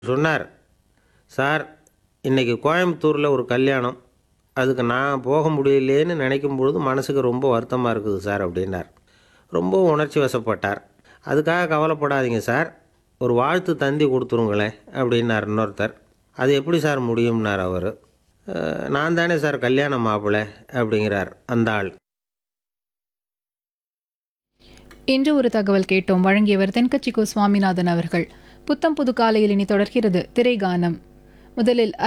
சொன்னார் சார் இன்றைக்கி கோயம்புத்தூரில் ஒரு கல்யாணம் அதுக்கு நான் போக முடியலையேன்னு நினைக்கும் பொழுது மனசுக்கு ரொம்ப வருத்தமாக இருக்குது சார் அப்படின்னார் ரொம்ப உணர்ச்சி வசப்பட்டார் அதுக்காக கவலைப்படாதீங்க சார் ஒரு வாழ்த்து தந்தி கொடுத்துருங்களேன் அப்படின்னார் இன்னொருத்தர் அது எப்படி சார் முடியும்னார் அவர் நான் தானே சார் கல்யாண மாப்பிள்ளை அப்படிங்கிறார் அந்த ஆள் இன்று ஒரு தகவல் கேட்டோம் வழங்கியவர் தென்கட்சி கோ சுவாமிநாதன் அவர்கள் புத்தம் புது காலையில் இனி தொடர்கிறது திரைகானம் முதலில்